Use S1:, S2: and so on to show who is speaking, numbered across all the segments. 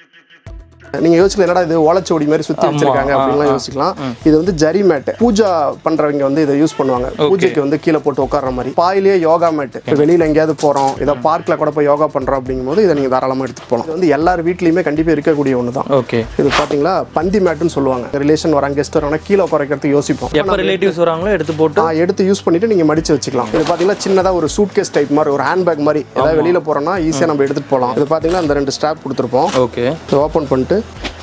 S1: நீங்க யோசிக்கல என்னடா இது ஓலைச்சுவடி மாதிரி சுத்தி வச்சிருக்காங்க அப்படின்லாம் யோசிக்கலாம் இது வந்து ஜரி மேட் பூஜா பண்றவங்க வந்து இதை யூஸ் பண்ணுவாங்க பூஜைக்கு வந்து கீழே போட்டு உட்கார்ற மாதிரி பாயிலேயே யோகா மேட் வெளியில எங்கேயாவது போறோம் இதை பார்க்ல கூட போய் யோகா பண்றோம் அப்படிங்கும்போது இதை நீங்க தாராளமா எடுத்துட்டு போகலாம் இது வந்து எல்லார் வீட்லயுமே கண்டிப்பா இருக்கக்கூடிய ஒன்று தான்
S2: ஓகே
S1: இது பாத்தீங்களா பந்தி மேட்டுன்னு சொல்லுவாங்க ரிலேஷன் வராங்க கெஸ்ட் வராங்க கீழே குறைக்கிறதுக்கு யோசிப்போம்
S2: எப்போ ரிலேட்டிவ்ஸ் வராங்களோ எடுத்து போட்டு
S1: ஆ, எடுத்து யூஸ் பண்ணிட்டு நீங்க மடிச்சு வச்சுக்கலாம் இது பாத்தீங்கன்னா சின்னதா ஒரு சூட் கேஸ் டைப் மாதிரி ஒரு ஹேண்ட் பேக் மாதிரி ஏதாவது வெளியில போறோம்னா ஈஸியா நம்ம எடுத்துட்டு போகலாம் இது பாத்தீங்கன்னா அந்த ரெண்டு ஸ்ட்ராப் கொடுத்துருப்போம்
S2: ஓகே
S1: இதை ஓப்பன் பண்ணிட்டு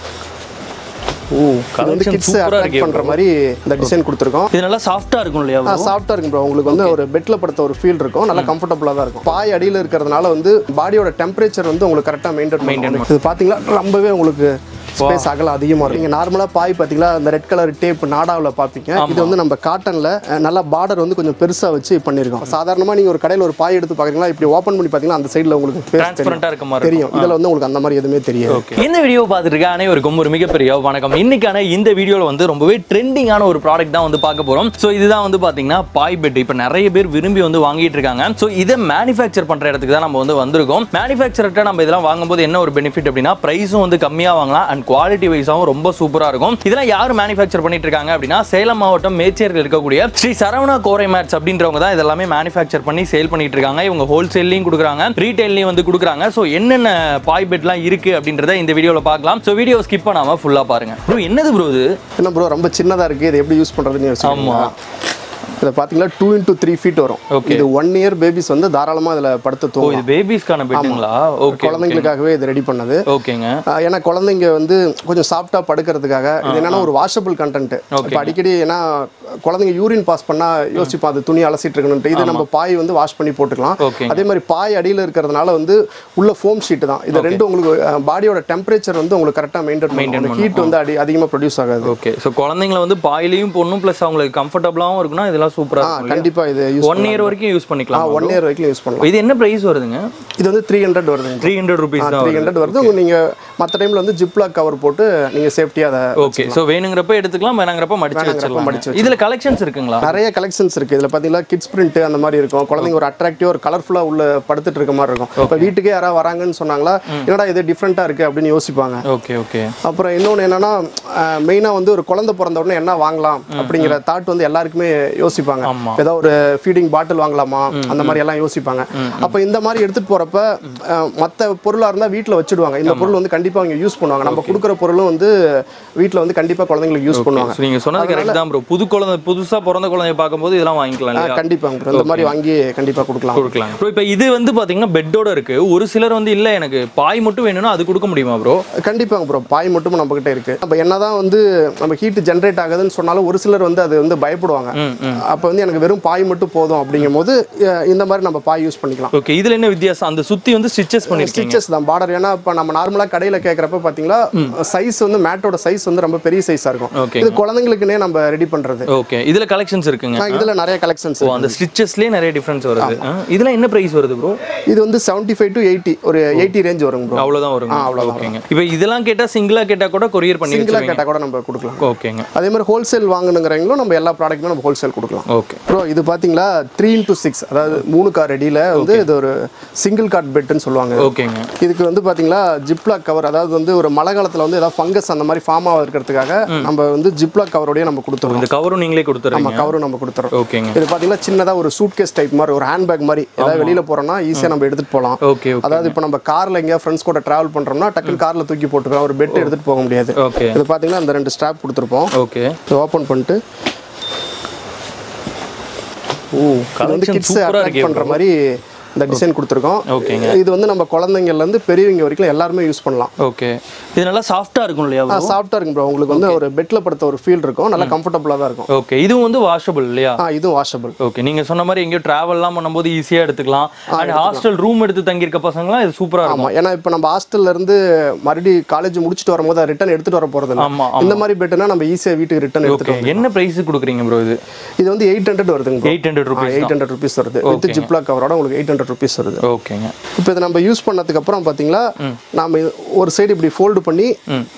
S2: ஓ
S1: இது வந்து
S2: கலெக்ஷன்
S1: கிட்ஸ்
S2: சூப்பரா
S1: அட்ராக்ட்
S2: இருக்கே
S1: பண்ற மாதிரி இந்த டிசைன் கொடுத்துருக்கோம்
S2: இது நல்லா சாஃப்டா இருக்கும் இல்லையா bro?
S1: சாஃப்டா இருக்கும் ப்ரோ உங்களுக்கு வந்து ஒரு பெட்ல படுத்த ஒரு ஃபீல் இருக்கும் நல்லா கம்ஃபர்டபுளா தான் இருக்கும் பாய் அடியில இருக்கிறதுனால வந்து பாடியோட டெம்பரேச்சர் வந்து உங்களுக்கு கரெக்டா மெயின்டைன் மெயின்டைன் இது பாத்தீங்களா ரொம்பவே உங்களுக்கு ஸ்பேஸ் அகலம் அதிகமா இருக்கும் நீங்க நார்மலா பாய் பாத்தீங்களா அந்த ரெட் கலர் டேப் நாடாவில் பார்ப்பீங்க இது வந்து நம்ம காட்டன்ல நல்லா பார்டர் வந்து கொஞ்சம் பெருசா வச்சு பண்ணிருக்கோம் சாதாரணமா நீங்க ஒரு கடையில ஒரு பாய் எடுத்து பாக்குறீங்களா இப்படி ஓப்பன் பண்ணி பாத்தீங்கன்னா அந்த சைடுல உங்களுக்கு face தெரியும்.
S2: டிரான்ஸ்பரண்டா இருக்க மாதிரி
S1: தெரியும் இதுல வந்து உங்களுக்கு அந்த மாதிரி எதுவுமே தெரியாது
S2: ஓகே இந்த வீடியோ பார்த்துட்டு இருக்க அனைவருக்கும் ஒரு மிகப்பெரிய வணக்கம் இன்னைக்கான இந்த வீடியோவில் வந்து ரொம்பவே ட்ரெண்டிங்கான ஒரு ப்ராடக்ட் தான் வந்து பார்க்க போகிறோம் ஸோ இதுதான் வந்து பார்த்தீங்கன்னா பாய் பெட் இப்போ நிறைய பேர் விரும்பி வந்து வாங்கிட்டு இருக்காங்க ஸோ இதை மேனுஃபேக்சர் பண்ணுற இடத்துக்கு தான் நம்ம வந்து வந்திருக்கோம் மேனுஃபேக்சர்கிட்ட நம்ம இதெல்லாம் வாங்கும்போது என்ன ஒரு பெனிஃபிட் அப்படின்னா ப்ரைஸும் வந்து கம்மியாக வாங்கலாம் அண்ட் குவாலிட்டி வைஸாகவும் ரொம்ப சூப்பராக இருக்கும் இதெல்லாம் யார் மேனுஃபேக்சர் பண்ணிட்டு இருக்காங்க அப்படின்னா சேலம் மாவட்டம் மேச்சேரியில் இருக்கக்கூடிய ஸ்ரீ சரவணா கோரை மேட்ஸ் அப்படின்றவங்க தான் இதெல்லாமே மேனுஃபேக்சர் பண்ணி சேல் பண்ணிட்டு இருக்காங்க இவங்க ஹோல்சேல்லையும் கொடுக்குறாங்க ரீட்டைல்லையும் வந்து கொடுக்குறாங்க ஸோ என்னென்ன பாய் பெட்லாம் இருக்கு அப்படின்றத இந்த வீடியோவில் பார்க்கலாம் ஸோ வீடியோ ஸ்கிப் பண்ணாம ஃபுல்லாக பாருங்க ப்ரோ என்னது ப்ரோ இது
S1: என்ன ப்ரோ ரொம்ப சின்னதா இருக்கு இது எப்படி யூஸ் பண்றதுன்னு யோசிக்கிறீங்களா இதை பார்த்தீங்கன்னா டூ இன்டூ த்ரீ ஃபீட் வரும்
S2: Okay.
S1: இது ஒன் இயர் பேபிஸ் வந்து தாராளமாக இதில் படுத்து
S2: ஓ
S1: தூங்கும்
S2: இது பேபிஸ்க்கான பெட்டுங்களா ஓகே
S1: குழந்தைங்களுக்காகவே இது ரெடி பண்ணது
S2: ஓகேங்க
S1: ஆஹ் ஏன்னா குழந்தைங்க வந்து கொஞ்சம் சாஃப்டாக படுக்கிறதுக்காக இது என்னன்னா ஒரு வாஷபிள் கண்டென்ட் இப்போ அடிக்கடி ஏன்னா குழந்தைங்க யூரின் பாஸ் பண்ணா யோசிப்போம் அது துணி அலசிட்டு இருக்கணும்ட்டு இது நம்ம பாய் வந்து வாஷ் பண்ணி போட்டுக்கலாம்
S2: ஓகே
S1: அதே மாதிரி பாய் அடியில் இருக்கிறதுனால வந்து உள்ள ஃபோம் ஷீட் தான் இது ரெண்டும் உங்களுக்கு பாடியோட டெம்பரேச்சர் வந்து உங்களுக்கு கரெக்டாக மெயின்டைன் பண்ணும் ஹீட் வந்து அடி அதிகமாக ப்ரொடியூஸ் ஆகாது
S2: ஓகே ஸோ குழந்தைங்களை வந்து பாயிலையும் பொண்ணும் ப்ளஸ் அவங்களுக்கு கம்ஃபர்டபுளாகவும் இருக்குன்னா இதெல்லாம்
S1: ஆ
S2: சூப்பராக இருக்கும்
S1: கண்டிப்பா இது யூஸ்
S2: ஒன் இயர் வரைக்கும் யூஸ் பண்ணிக்கலாம்
S1: ஒன் இயர் வரைக்கும் யூஸ் பண்ணலாம்
S2: இது என்ன ப்ரைஸ் வருதுங்க
S1: இது வந்து த்ரீ ஹண்ட்ரட் வருதுங்க
S2: த்ரீ ஹண்ட்ரட் ருபீஸ் தான்
S1: த்ரீ ஹண்ட்ரட் வருது உங்க நீங்க மற்ற டைம்ல வந்து ஜிப்லாக் கவர் போட்டு நீங்க சேஃப்டியா அதை
S2: ஓகே ஸோ வேணுங்கிறப்ப எடுத்துக்கலாம் வேணாங்கிறப்ப மடிச்சு வச்சிடலாம்
S1: மடிச்சு
S2: இதுல கலெக்ஷன்ஸ் இருக்குங்களா
S1: நிறைய கலெக்ஷன்ஸ் இருக்கு இதுல பாத்தீங்கன்னா கிட்ஸ் பிரிண்ட் அந்த மாதிரி இருக்கும் குழந்தைங்க ஒரு அட்ராக்டிவ் ஒரு கலர்ஃபுல்லா உள்ள படுத்துட்டு இருக்க மாதிரி இருக்கும் இப்போ வீட்டுக்கே யாராவது வராங்கன்னு சொன்னாங்களா என்னடா இது டிஃப்ரெண்டா இருக்கு அப்படின்னு யோசிப்பாங்க
S2: ஓகே ஓகே
S1: அப்புறம் இன்னொன்று என்னன்னா மெயினாக வந்து ஒரு குழந்தை பிறந்த உடனே என்ன வாங்கலாம் அப்படிங்கிற தாட் வந்து எல்லாருக்குமே யோசிப்பாங்க
S2: ஆமா.
S1: ஏதோ ஒரு ஃபீடிங் பாட்டில் வாங்கலாமா அந்த மாதிரி எல்லாம் யோசிப்பாங்க அப்போ இந்த மாதிரி எடுத்துட்டு போறப்ப மற்ற பொருளாக இருந்தால் வீட்டில் வச்சிடுவாங்க இந்த பொருள் வந்து கண்டிப்பாக அவங்க யூஸ் பண்ணுவாங்க நம்ம கொடுக்குற பொருளும் வந்து வீட்டில் வந்து கண்டிப்பாக குழந்தைங்களுக்கு யூஸ் பண்ணுவாங்க
S2: ஸோ நீங்க சொன்னது கரெக்ட் தான் ப்ரோ புது குழந்தை புதுசா பிறந்த குழந்தைய பார்க்கும்போது இதெல்லாம் வாங்கிக்கலாம் இல்லையா
S1: கண்டிப்பாங்க bro. இந்த மாதிரி வாங்கி கண்டிப்பாக கொடுக்கலாம்
S2: கொடுக்கலாம் ப்ரோ இப்போ இது வந்து பாத்தீங்கன்னா பெட்டோட இருக்கு ஒரு சிலர் வந்து இல்ல எனக்கு பாய் மட்டும் வேணும்னா அது கொடுக்க முடியுமா ப்ரோ
S1: கண்டிப்பாங்க ப்ரோ பாய் மட்டும் நம்ம கிட்ட இருக்கு அப்போ என்னதான் வந்து நம்ம ஹீட் ஜென்ரேட் ஆகுதுன்னு சொன்னாலும் ஒரு சிலர் வந்து அது வந்து பயப்படுவாங்க அப்போ வந்து எனக்கு வெறும் பாய் மட்டும் போதும் அப்படிங்கும் போது அஹ், இந்த மாதிரி நம்ம பாய் யூஸ் பண்ணிக்கலாம்
S2: ஓகே இதுல என்ன வித்தியாசம் அந்த சுத்தி வந்து ஸ்டிச்சஸ் பண்ணிருக்கீங்க
S1: ஸ்டிச்சஸ் தான் பார்டர் ஏன்னா இப்போ நம்ம நார்மலாக கடையில் கேட்குறப்ப பார்த்தீங்களா சைஸ் வந்து மேட்டோட சைஸ் வந்து ரொம்ப பெரிய சைஸாக இருக்கும்
S2: Okay.
S1: இது குழந்தைங்களுக்குனே நம்ம ரெடி பண்ணுறது
S2: ஓகே இதுல கலெக்ஷன்ஸ் இருக்குங்க
S1: இதில் நிறைய கலெக்ஷன்ஸ்
S2: ஓ அந்த ஸ்டிச்சஸ்லயே நிறைய டிஃபரன்ஸ் வருது ஆ, இதெல்லாம் என்ன பிரைஸ் வருது ப்ரோ
S1: இது வந்து செவன்ட்டி ஃபைவ் டு எயிட்டி ஒரு எயிட்டி ரேஞ்ச் வரும் ப்ரோ
S2: அவ்வளவுதான் வருங்க ஓகேங்க இப்போ இதெல்லாம் கேட்டா சிங்கிளா கேட்டா கூட கொரியர் பண்ணி
S1: சிங்கிளாக
S2: வச்சிருவீங்க
S1: கேட்டால் கூட நம்ம கொடுக்கலாம்
S2: ஓகேங்க
S1: அதே மாதிரி ஹோல்சேல் வாங்கணுங்கிறவங்களும் நம்ம எல்லா ப்ராடக்ட்டுமே நம்ம ஹோல்சேல் கொடுக்கலாம்
S2: ஓகே
S1: ப்ரோ இது பார்த்தீங்களா த்ரீ இன்டூ சிக்ஸ் அதாவது மூணு கார் அடியில் வந்து இது ஒரு சிங்கிள் கார்ட் பெட்டுன்னு சொல்லுவாங்க
S2: ஓகேங்க
S1: இதுக்கு வந்து பார்த்தீங்களா ஜிப்லாக் கவர் அதாவது வந்து ஒரு மழை காலத்தில் வந்து ஏதாவது ஃபங்கஸ் அந்த மாதிரி ஃபார்ம் ஆக இருக்கிறதுக்காக நம்ம வந்து ஜிப்லாக் கவரோடய நம்ம கொடுத்துருவோம்
S2: இந்த கவரும் நீங்களே
S1: நம்ம
S2: கொடுத்துறீங்க
S1: கவரும் நம்ம கொடுத்துறோம்
S2: ஓகேங்க
S1: இது பார்த்தீங்கன்னா சின்னதாக ஒரு சூட் கேஸ் டைப் மாதிரி ஒரு ஹேண்ட் பேக் மாதிரி ஏதாவது வெளியில் போகிறோம்னா ஈஸியாக நம்ம எடுத்துகிட்டு போகலாம்
S2: ஓகே ஓகே
S1: அதாவது இப்போ நம்ம காரில் எங்கேயா ஃப்ரெண்ட்ஸ் கூட ட்ராவல் பண்ணுறோம்னா டக்குன்னு காரில் தூக்கி போட்டுக்கலாம் ஒரு பெட் எடுத்துகிட்டு போக முடியாது
S2: ஓகே
S1: இது பார்த்தீங்கன்னா அந்த ரெண்டு ஸ்ட்ராப் கொடுத்துருப்போம்
S2: ஓகே
S1: இது ஓப்பன் பண்ணிட்டு
S2: ஓ
S1: இது வந்து
S2: கலெக்ஷன்
S1: கிட்ஸ்
S2: சூப்பரா
S1: அட்ராக்ட்
S2: இருக்கே
S1: பண்ணுற மாதிரி இந்த டிசைன் கொடுத்துருக்கோம்
S2: ஓகேங்க
S1: இது வந்து நம்ம குழந்தைங்கள்லேருந்து பெரியவங்க வரைக்கும் எல்லாருமே யூஸ் பண்ணலாம்
S2: ஓகே இது நல்லா சாஃப்டா இருக்கும் இல்லையா bro?
S1: சாஃப்டாக இருக்கும் ப்ரோ உங்களுக்கு வந்து ஒரு பெட்டில் படுத்த ஒரு ஃபீல் இருக்கும் நல்லா கம்ஃபர்டபுளாக தான் இருக்கும்
S2: ஓகே இதுவும் வந்து வாஷபிள் இல்லையா
S1: ஆ இதுவும் வாஷபிள்
S2: ஓகே நீங்க சொன்ன மாதிரி எங்கேயோ டிராவல்லாம் பண்ணும்போது ஈஸியா எடுத்துக்கலாம் அண்ட் ஹாஸ்டல் ரூம் எடுத்து தங்கியிருக்க பசங்களாம் இது சூப்பரா இருக்கும்
S1: ஆமாம் ஏன்னா இப்போ நம்ம ஹாஸ்டல்ல இருந்து மறுபடியும் காலேஜ் முடிச்சுட்டு வரும்போது ரிட்டன் எடுத்துட்டு வர போகிறது
S2: ஆமா
S1: இந்த மாதிரி பெட்டுனா நம்ம ஈஸியாக வீட்டுக்கு ரிட்டன் எடுத்துட்டு
S2: ஓகே என்ன பிரைஸ் கொடுக்குறீங்க ப்ரோ இது
S1: இது வந்து எயிட் ஹண்ட்ரட் வருதுங்க
S2: eight hundred rupees
S1: eight hundred rupees வருது வித் ஜிப்லா கவரோட உங்களுக்கு எயிட் ஹண்ட்ரட் ருபீஸ் வருது
S2: ஓகேங்க
S1: இப்போ இதை நம்ம யூஸ் பண்ணதுக்கு அப்புறம் பார்த்தீங்களா நாம இது ஒரு சைடு இப்படி ஃபோல்டு பண்ணி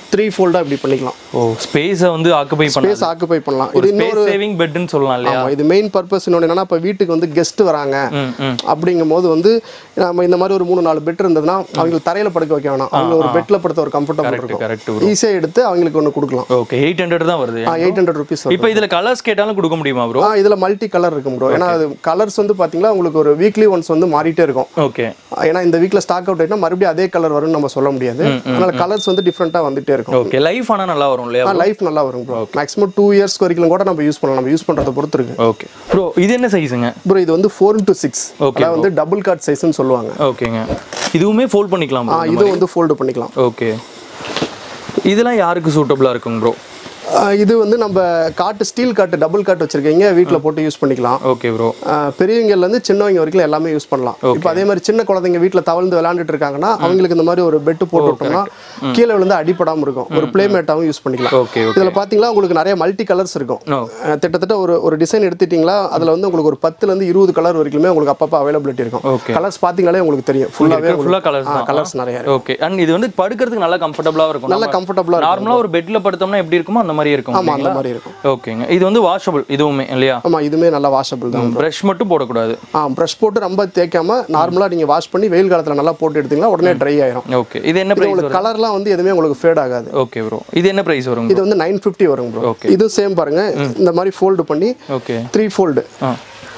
S1: த்ரீ ஃபோல்டாக இப்படி பண்ணிக்கலாம்
S2: ஓ ஸ்பேஸை வந்து ஆக்குபை பண்ண
S1: ஸ்பேஸ் ஆக்குபை பண்ணலாம்
S2: ஒரு
S1: இது
S2: ஸ்பேஸ் சேவிங் பெட்னு சொல்லலாம் இல்லையா
S1: ஆமா, இது மெயின் பர்பஸ் இன்னொன்று என்னன்னா இப்போ வீட்டுக்கு வந்து கெஸ்ட் வராங்க
S2: ம் ம்
S1: அப்படிங்கும் போது வந்து நம்ம இந்த மாதிரி ஒரு மூணு நாலு பெட் இருந்ததுன்னா அவங்களுக்கு தரையில படுக்க வைக்க வேணாம் அவங்க ஒரு பெட்ல படுத்த ஒரு கம்ஃபர்டபுள் இருக்கும்
S2: கரெக்ட்
S1: ஈஸியாக எடுத்து அவங்களுக்கு ஒன்று கொடுக்கலாம்
S2: ஓகே எயிட் ஹண்ட்ரட் தான் வருது
S1: எயிட் ஹண்ட்ரட் ருபீஸ்
S2: இப்போ இதுல கலர்ஸ் கேட்டாலும் கொடுக்க முடியுமா ப்ரோ
S1: ஆ இதில் மல்டி கலர் இருக்கும் ப்ரோ ஏன்னா அது கலர்ஸ் வந்து பார்த்தீங்களா உங்களுக்கு ஒரு வீக்லி ஒன்ஸ் வந்து மாறிட்டே இருக்கும்
S2: ஓகே
S1: ஏன்னா இந்த வீக்ல ஸ்டாக் அவுட் ஆயிட்டா மறுபடியும் அதே கலர் வரும்னு நம்ம சொல்ல முடியாது அதனால கலர்ஸ் வந்து டிஃப்ரெண்ட்டாக வந்துட்டே இருக்கும்
S2: ஓகே லைஃப் ஆனா நல்லா வரும் இல்லையா
S1: லைஃப் நல்லா வரும் ப்ரோ மேக்ஸிமம் டூ இயர்ஸ்க்கு வரைக்கும் கூட நம்ம யூஸ் பண்ணலாம் நம்ம யூஸ் பண்றதை பொறுத்து இருக்கு
S2: ஓகே ப்ரோ இது என்ன சைஸுங்க
S1: ப்ரோ இது வந்து ஃபோர் இன்டூ சிக்ஸ்
S2: Okay,
S1: அதாவது வந்து டபுள் கார்ட் சைஸ்னு சொல்லுவாங்க
S2: ஓகேங்க இதுவுமே ஃபோல்ட் பண்ணிக்கலாம்
S1: ஆ
S2: bro.
S1: இது வந்து ஃபோல்டு பண்ணிக்கலாம்
S2: ஓகே இதெல்லாம் யாருக்கு சூட்டபிளா இருக்குங்க ப்ரோ
S1: ஆ, இது வந்து நம்ம காட்டு ஸ்டீல் காட்டு டபுள் காட்டு வச்சிருக்கீங்க வீட்டில் போட்டு யூஸ் பண்ணிக்கலாம்
S2: ஓகே ப்ரோ
S1: ஆ, பெரியவங்கல இருந்து சின்னவங்க வரைக்கும் எல்லாமே யூஸ் பண்ணலாம் இப்போ அதே மாதிரி சின்ன குழந்தைங்க வீட்டில் தவழ்ந்து விளையாண்டுட்டு இருக்காங்கன்னா அவங்களுக்கு இந்த மாதிரி ஒரு பெட்டு போட்டு விட்டோம்னா கீழே விழுந்து அடிப்படாம இருக்கும் ஒரு பிளேமேட்டாவும் யூஸ் பண்ணிக்கலாம்
S2: ஓகே ஓகே
S1: இதில் பார்த்தீங்களா உங்களுக்கு நிறைய மல்டி கலர்ஸ் இருக்கும்
S2: ஓ
S1: அஹ் கிட்டத்தட்ட ஒரு ஒரு டிசைன் எடுத்துட்டீங்களா அதில் வந்து உங்களுக்கு ஒரு பத்துல இருந்து இருபது கலர் வரைக்குமே உங்களுக்கு அப்பப்போ அவைலபிலிட்டி இருக்கும்
S2: ஓகே
S1: கலர்ஸ் பார்த்தீங்களே உங்களுக்கு தெரியும் ஃபுல்லாகவே
S2: ஃபுல்லா கலர்ஸ் தான்
S1: கலர்ஸ் நிறைய இருக்கு
S2: ஓகே அண்ட் இது வந்து படுக்கிறதுக்கு நல்லா கம்ஃபர்டபுளா இருக்கும்
S1: நல்லா கம்ஃபர்டபுளாக இருக்கும்
S2: நார்மலா ஒரு பெட்ல படுத்தோம்னா எப்படி இருக்குமோ அந்த மாதிரி இருக்கும்
S1: ஆமாம் அந்த மாதிரி இருக்கும்
S2: ஓகேங்க இது வந்து வாஷபிள் இதுவுமே இல்லையா
S1: ஆமாம் இதுவுமே நல்லா வாஷபிள் தான்
S2: பிரஷ் மட்டும் போடக்கூடாது
S1: ஆ ப்ரஷ் போட்டு ரொம்ப தேய்க்காம நார்மலாக நீங்கள் வாஷ் பண்ணி வெயில் காலத்தில் நல்லா போட்டு எடுத்தீங்கன்னா உடனே ட்ரை ஆயிரும்
S2: ஓகே இது என்ன
S1: இது
S2: பிரைஸ்
S1: உங்களுக்கு கலர்லாம் வந்து எதுவுமே உங்களுக்கு ஃபேட் ஆகாது
S2: ஓகே ப்ரோ இது என்ன பிரைஸ் வரும்
S1: இது வந்து நைன் ஃபிஃப்டி வரும் ப்ரோ
S2: Okay.
S1: இது சேம் பாருங்க இந்த மாதிரி ஃபோல்டு பண்ணி
S2: ஓகே
S1: த்ரீ ஃபோல்டு
S2: ஆ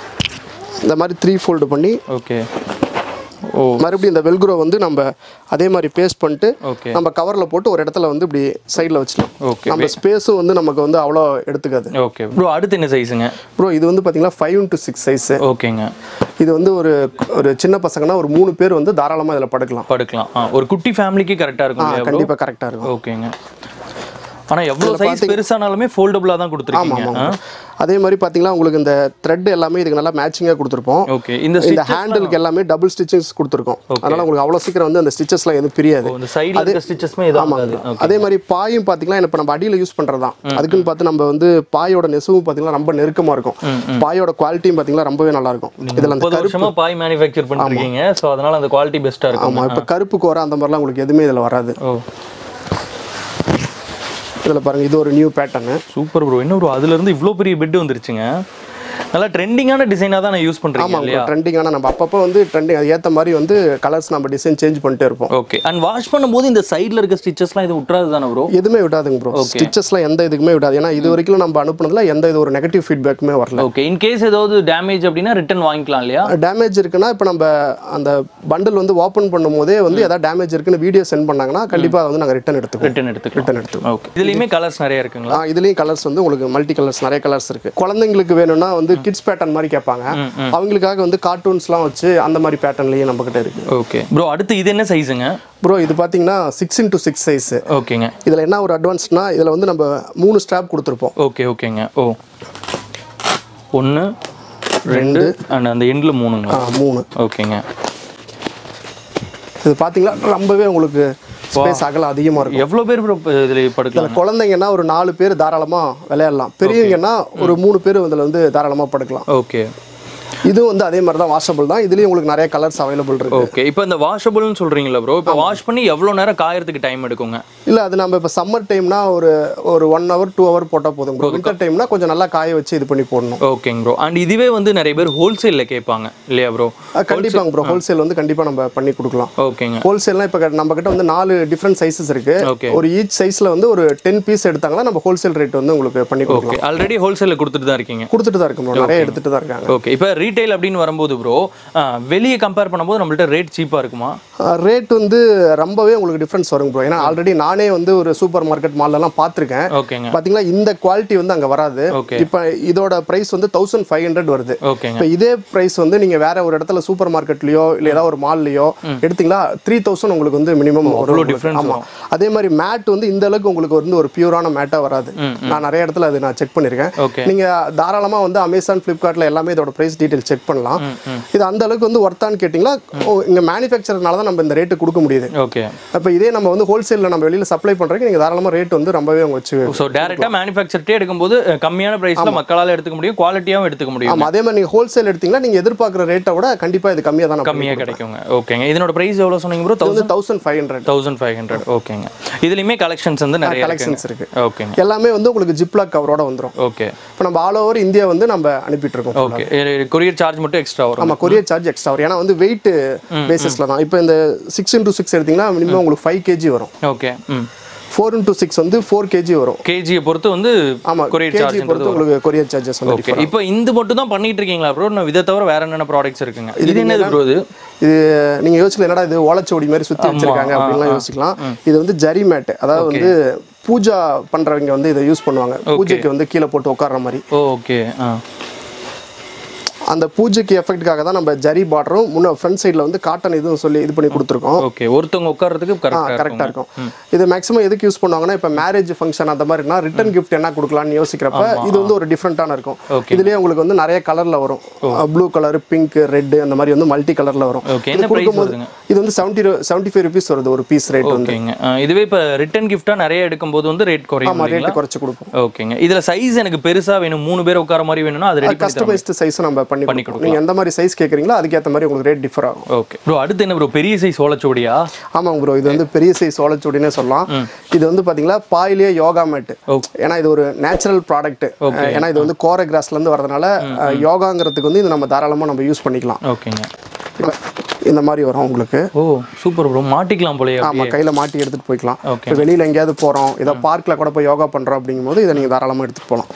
S1: இந்த மாதிரி த்ரீ ஃபோல்டு பண்ணி
S2: ஓகே ஓ
S1: மறுபடியும் இந்த வெல்க்ரோ வந்து நம்ம அதே மாதிரி பேஸ்ட் பண்ணிட்டு
S2: ஓகே
S1: நம்ம கவரில் போட்டு ஒரு இடத்துல வந்து இப்படி சைடில் வச்சிடலாம்
S2: ஓகே
S1: நம்ம ஸ்பேஸும் வந்து நமக்கு வந்து அவ்வளோ எடுத்துக்காது
S2: ஓகே ப்ரோ அடுத்து என்ன சைஸுங்க
S1: ப்ரோ இது வந்து பார்த்தீங்கன்னா ஃபைவ் இன்ட்டு சிக்ஸ் சைஸு
S2: ஓகேங்க
S1: இது வந்து ஒரு ஒரு சின்ன பசங்கன்னா ஒரு மூணு பேர் வந்து தாராளமாக இதில் படுக்கலாம்
S2: படுக்கலாம் ஆ ஒரு குட்டி ஃபேமிலிக்கு கரெக்டாக இருக்கும் இல்லையா bro?
S1: கண்டிப்பாக கரெக்டாக இருக்கும்
S2: ஓகேங்க ஆனா எவ்வளவு சைஸ் பெருசானாலுமே ஃபோல்டபுளா தான் கொடுத்துருக்கீங்க
S1: ஆமாம் அதே மாதிரி பார்த்தீங்கன்னா உங்களுக்கு இந்த த்ரெட் எல்லாமே இதுக்கு நல்லா மேட்சிங்காக கொடுத்துருப்போம்
S2: ஓகே இந்த
S1: இந்த ஹேண்டிலுக்கு எல்லாமே டபுள் ஸ்டிச்சஸ் கொடுத்துருக்கோம் அதனால உங்களுக்கு அவ்வளோ சீக்கிரம் வந்து அந்த ஸ்டிச்சஸ்லாம் எதுவும் பிரியாது
S2: இந்த சைடுல இருக்க ஸ்டிச்சஸ்மே இதாகாது
S1: அதே மாதிரி பாயும் பார்த்தீங்கன்னா இப்போ நம்ம அடியில் யூஸ் பண்ணுறது தான் அதுக்குன்னு பார்த்து நம்ம வந்து பாயோட நெசவும் பார்த்தீங்கன்னா ரொம்ப நெருக்கமாக இருக்கும் பாயோட குவாலிட்டியும் பார்த்தீங்கன்னா ரொம்பவே நல்லா இருக்கும் இதில் அந்த
S2: முப்பது வருஷமா பாய் மேனுஃபேக்சர் பண்ணிருக்கீங்க சோ அதனால அந்த குவாலிட்டி பெஸ்டா இருக்கும்
S1: ஆமாம் இப்போ கருப்பு கோரை அந்த மாதிரிலாம் உங்களுக்கு எதுவுமே இதில் வராது
S2: ஓ
S1: இதில் பாருங்க இது ஒரு நியூ பேட்டர்னு
S2: சூப்பர் ப்ரோ என்ன ப்ரோ அதுல இருந்து இவ்ளோ பெரிய பெட் வந்துருச்சுங்க நல்லா ட்ரெண்டிங்கான டிசைனா தான் யூஸ் பண்றீங்க
S1: ஆமாம்
S2: இல்லையா
S1: ட்ரெண்டிங்கான நம்ம அப்பப்போ வந்து ட்ரெண்டிங் அது ஏற்ற மாதிரி வந்து கலர்ஸ் நம்ம டிசைன் சேஞ்ச் பண்ணிட்டே இருப்போம்
S2: ஓகே அண்ட் வாஷ் பண்ணும்போது இந்த சைடுல இருக்க ஸ்டிச்சஸ்லாம் இது விட்டுறாது தானே ப்ரோ
S1: எதுவுமே விடாதுங்க ப்ரோ ஸ்டிச்சஸ்லாம் எந்த இதுக்குமே விடாது ஏன்னா இது வரைக்கும் நம்ம அனுப்புனதுல எந்த இது ஒரு நெகட்டிவ் ஃபீட்பேக்குமே வரல
S2: ஓகே இன் கேஸ் ஏதாவது டேமேஜ் அப்படின்னா ரிட்டர்ன் வாங்கிக்கலாம் இல்லையா
S1: டேமேஜ் இருக்குன்னா இப்போ நம்ம அந்த பண்டில் வந்து ஓப்பன் பண்ணும் போதே வந்து ஏதாவது டேமேஜ் இருக்குன்னு வீடியோ சென்ட் பண்ணாங்கன்னா கண்டிப்பாக வந்து நாங்கள் ரிட்டன் எடுத்துக்குவோம்
S2: ரிட்டர்ன் எடுத்துக்கலாம்
S1: ரிட்டன் எடுத்துக்குவோம்
S2: ஓகே இதுலயுமே கலர்ஸ் நிறைய இருக்குங்களா
S1: ஆ, இதுலயும் கலர்ஸ் வந்து உங்களுக்கு மல்டி கலர்ஸ் நிறைய கலர்ஸ் இருக்கு குழந்தைங்களுக்கு வேணும்னா வந்து கிட்ஸ் பேட்டர்ன் மாதிரி கேட்பாங்க அவங்களுக்காக வந்து கார்ட்டூன்ஸ்லாம் வச்சு அந்த மாதிரி பேட்டர்ன்லயே நம்ம கிட்ட இருக்கு
S2: ஓகே ப்ரோ அடுத்து இது என்ன சைஸுங்க
S1: ப்ரோ இது பார்த்தீங்கன்னா சிக்ஸ் இன்டூ சிக்ஸ் சைஸ்
S2: ஓகேங்க
S1: இதில் என்ன ஒரு அட்வான்ஸ்னா இதில் வந்து நம்ம மூணு ஸ்ட்ராப் கொடுத்துருப்போம்
S2: ஓகே ஓகேங்க ஓ ஒன்று ரெண்டு அண்ட் அந்த எண்டில் மூணுங்களா
S1: ஆ, மூணு
S2: ஓகேங்க
S1: இது பார்த்தீங்கன்னா ரொம்பவே உங்களுக்கு ஸ்பேஸ் அகலம் அதிகமாக இருக்கும்
S2: எவ்வளோ பேர் ப்ரோ இதில் படுக்கலாம்
S1: இதில் குழந்தைங்கன்னா ஒரு நாலு பேர் தாராளமாக விளையாடலாம் பெரியவங்கன்னா ஒரு மூணு பேர் இதில் வந்து தாராளமாக படுக்கலாம்
S2: ஓகே
S1: இதுவும் வந்து அதே மாதிரி தான் வாஷபிள் தான் இதுலேயும் உங்களுக்கு நிறைய கலர்ஸ் அவைலபிள் இருக்கு
S2: ஓகே இப்போ இந்த வாஷபிள்னு சொல்கிறீங்களா ப்ரோ இப்போ வாஷ் பண்ணி எவ்வளோ நேரம் காயறதுக்கு டைம் எடுக்குங்க
S1: இல்லை அது நம்ம இப்போ சம்மர் டைம்னா ஒரு ஒரு ஒன் ஹவர் டூ ஹவர் போட்டால் போதும் ப்ரோ வின்டர் டைம்னா கொஞ்சம் நல்லா காய வச்சு இது பண்ணி போடணும்
S2: ஓகேங்க ப்ரோ அண்ட் இதுவே வந்து நிறைய பேர் ஹோல்சேலில் கேட்பாங்க இல்லையா ப்ரோ
S1: அஹ் கண்டிப்பாங்க ப்ரோ ஹோல்சேல் வந்து கண்டிப்பாக நம்ம பண்ணி கொடுக்கலாம்
S2: ஓகேங்க
S1: ஹோல்சேல்னா இப்போ நம்ம கிட்ட வந்து நாலு டிஃப்ரெண்ட் சைஸஸ் இருக்கு
S2: Okay.
S1: ஒரு ஈச் சைஸ்ல வந்து ஒரு டென் பீஸ் எடுத்தாங்கன்னா நம்ம ஹோல்சேல் ரேட் வந்து உங்களுக்கு பண்ணி கொடுக்கலாம்
S2: ஓகே ஆல்ரெடி ஹோல்சேலில் கொடுத்துட்டு தான் இருக்கீங்க
S1: கொடுத்துட்டு தான் இருக்கும் ப்ரோ நிறைய எடுத்துட்டு தான் இருக்காங்க
S2: ஓகே இப்போ ரீட்டைல் அப்படின்னு வரும்போது ப்ரோ வெளியே கம்பேர் பண்ணும்போது நம்மள்ட்ட ரேட் சீப்பாக இருக்குமா
S1: ரேட் வந்து ரொம்பவே உங்களுக்கு டிஃப்ரென்ஸ் வரும் ப்ரோ ஏன்னா ஆல்ரெடி நானே வந்து ஒரு சூப்பர் மார்க்கெட் மால்லலாம் பார்த்துருக்கேன்
S2: ஓகேங்க
S1: பார்த்தீங்களா இந்த குவாலிட்டி வந்து அங்கே வராது
S2: Okay.
S1: இப்போ இதோட ப்ரைஸ் வந்து தௌசண்ட் ஃபைவ் ஹண்ட்ரட் வருது
S2: ஓகேங்க
S1: இப்போ இதே ப்ரைஸ் வந்து நீங்க வேற ஒரு இடத்துல சூப்பர் மார்க்கெட்லயோ இல்ல ஏதாவது ஒரு மால்லயோ எடுத்தீங்களா த்ரீ தௌசண்ட் உங்களுக்கு வந்து மினிமம்
S2: அவ்வளோ difference
S1: ஆமா அதே மாதிரி மேட் வந்து இந்த அளவுக்கு உங்களுக்கு வந்து ஒரு பியூரான மேட்டா வராது நான் நிறைய இடத்துல அது நான் செக் பண்ணிருக்கேன்
S2: ஓகே
S1: நீங்க தாராளமா வந்து அமேசான் ஃபிளிப்கார்ட்ல எல்லாமே இதோட பிரைஸ் டீடைல் செக் பண்ணலாம் இது அந்த அளவுக்கு வந்து ஒர்த்தான்னு கேட்டிங்களா ஓ, இங்க மேனுஃபேக்சர்னால தான் நம்ம இந்த ரேட்டு கொடுக்க முடியுது
S2: ஓகே
S1: அப்போ இதே நம்ம வந்து ஹோல்சேலில் நம்ம வெளியில் சப்ளை பண்ணுறதுக்கு நீங்கள் தாராளமாக ரேட் வந்து ரொம்பவே அவங்க வச்சு
S2: ஸோ டேரெக்டாக மேனுஃபேக்சர்ட்டே எடுக்கும்போது அஹ், கம்மியான ப்ரைஸில் மக்களால் எடுத்துக்க முடியும் குவாலிட்டியாகவும் எடுத்துக்க முடியும்
S1: ஆமாம் அதே மாதிரி நீங்கள் ஹோல்சேல் எடுத்தீங்கன்னா நீங்கள் எதிர்பார்க்குற ரேட்டை விட கண்டிப்பாக இது கம்மியாக தான்
S2: கம்மியாக கிடைக்குங்க ஓகேங்க இதனோட ப்ரைஸ் எவ்வளோ சொன்னீங்க ப்ரோ
S1: இது வந்து thousand five hundred
S2: thousand five hundred ஓகேங்க இதுலேயுமே கலெக்ஷன்ஸ் வந்து நிறைய
S1: கலெக்ஷன்ஸ் இருக்கு
S2: ஓகேங்க
S1: எல்லாமே வந்து உங்களுக்கு ஜிப்லாக் கவரோட வந்துடும்
S2: ஓகே
S1: இப்போ நம்ம ஆல் ஓவர் இந்தியா வந்து நம்ம அனுப்பிட்டு இருக்கோம்
S2: ஓகே கொரியர் சார்ஜ் மட்டும் எக்ஸ்ட்ரா வரும்
S1: ஆமாம் கொரியர் சார்ஜ் எக்ஸ்ட்ரா வரும் ஏன்னா வந்து வெயிட் பேசிஸில் தான் இப்போ இந்த சிக்ஸ் இன்டூ சிக்ஸ் எடுத்தீங்கன்னா மினிமம் உங்களுக்கு ஃபைவ் கேஜி வரும்
S2: ஓகே ம்
S1: ஃபோர் இன்டூ சிக்ஸ் வந்து ஃபோர் கேஜி வரும்
S2: கேஜியை பொறுத்து வந்து
S1: ஆமாம்
S2: கொரியர்
S1: கேஜி
S2: சார்ஜ்
S1: பொறுத்து உங்களுக்கு கொரியர் சார்ஜஸ் வந்து
S2: ஓகே இப்போ இந்த மட்டும் தான் பண்ணிட்டு இருக்கீங்களா ப்ரோ நான் இதை தவிர வேற என்னென்ன ப்ராடக்ட்ஸ் இருக்குங்க இது என்னது ப்ரோ இது
S1: இது நீங்க யோசிக்கல என்னடா இது ஓலைச்சுவடி மாதிரி சுத்தி வச்சிருக்காங்க அப்படின்லாம் யோசிக்கலாம் இது வந்து ஜரி மேட் அதாவது வந்து பூஜா பண்றவங்க வந்து இதை யூஸ் பண்ணுவாங்க பூஜைக்கு வந்து கீழே போட்டு உட்கார்ற மாதிரி
S2: ஓகே ஆ
S1: அந்த பூஜைக்கு எஃபெக்ட்டுக்காக தான் நம்ம ஜரி பார்டரும் முன்ன ஃப்ரண்ட் சைடில் வந்து காட்டன் இதுவும் சொல்லி இது பண்ணி கொடுத்துருக்கோம்
S2: ஓகே ஒருத்தவங்க உட்கார்றதுக்கு கரெக்டாக
S1: கரெக்டாக இருக்கும் இது மேக்ஸிமம் எதுக்கு யூஸ் பண்ணுவாங்கன்னா இப்போ மேரேஜ் ஃபங்க்ஷன் அந்த மாதிரினா ரிட்டர்ன் கிஃப்ட் என்ன கொடுக்கலாம்னு யோசிக்கிறப்ப இது வந்து ஒரு டிஃப்ரெண்ட்டான இருக்கும் இதுலேயே உங்களுக்கு வந்து நிறைய கலரில் வரும் ப்ளூ கலர் பிங்க் ரெட் அந்த மாதிரி வந்து மல்டி கலரில் வரும்
S2: ஓகே என்ன ப்ரைஸ் வருதுங்க
S1: இது வந்து செவன்ட்டி செவன்ட்டி ஃபைவ் ருபீஸ் வருது ஒரு பீஸ் ரேட் வந்து
S2: ஓகேங்க ஆ, இதுவே இப்போ ரிட்டர்ன் கிஃப்டாக நிறைய எடுக்கும்போது வந்து ரேட் குறையும்
S1: ஆமாம்
S2: இல்லைங்களா
S1: ரேட்டு குறைச்சி கொடுப்போம்
S2: ஓகேங்க இதுல சைஸ் எனக்கு பெருசா வேணும் மூணு பேர் உட்கார மாதிரி வேணும்னா அது ரெடி பண்ணி
S1: கஸ்டமைஸ்டு சைஸ் நம்ம பண்ணி கொடுப்போம் நீங்கள் எந்த மாதிரி சைஸ் கேட்குறீங்களோ அதுக்கேற்ற மாதிரி உங்களுக்கு ரேட் டிஃபர் ஆகும்
S2: ஓகே ப்ரோ அடுத்து என்ன ப்ரோ பெரிய சைஸ் ஓலச்சோடியா
S1: ஆமாங்க ப்ரோ இது வந்து பெரிய சைஸ் ஓலைச்சுவடினே சொல்லலாம் இது வந்து பாத்தீங்களா பாயிலே யோகா மேட் ஏன்னா இது ஒரு நேச்சுரல் ப்ராடக்ட் ஏன்னா இது வந்து கோர கிராஸ்ல இருந்து வரதுனால அஹ், யோகாங்கிறதுக்கு வந்து இது நம்ம தாராளமா நம்ம யூஸ் பண்ணிக்கலாம்
S2: ஓகேங்க
S1: இப்ப இந்த மாதிரி வரும் உங்களுக்கு
S2: ஓ சூப்பர் ப்ரோ மாட்டிக்கலாம் போலயே
S1: ஆமா கையில மாட்டி எடுத்துட்டு போய்க்கலாம்
S2: Okay.
S1: இப்போ வெளியில எங்கேயாவது போறோம் இதை பார்க்ல கூட போய் யோகா பண்றோம் அப்படிங்கும்போது இதை நீங்க தாராளமா எடுத்துட்டு போகலாம்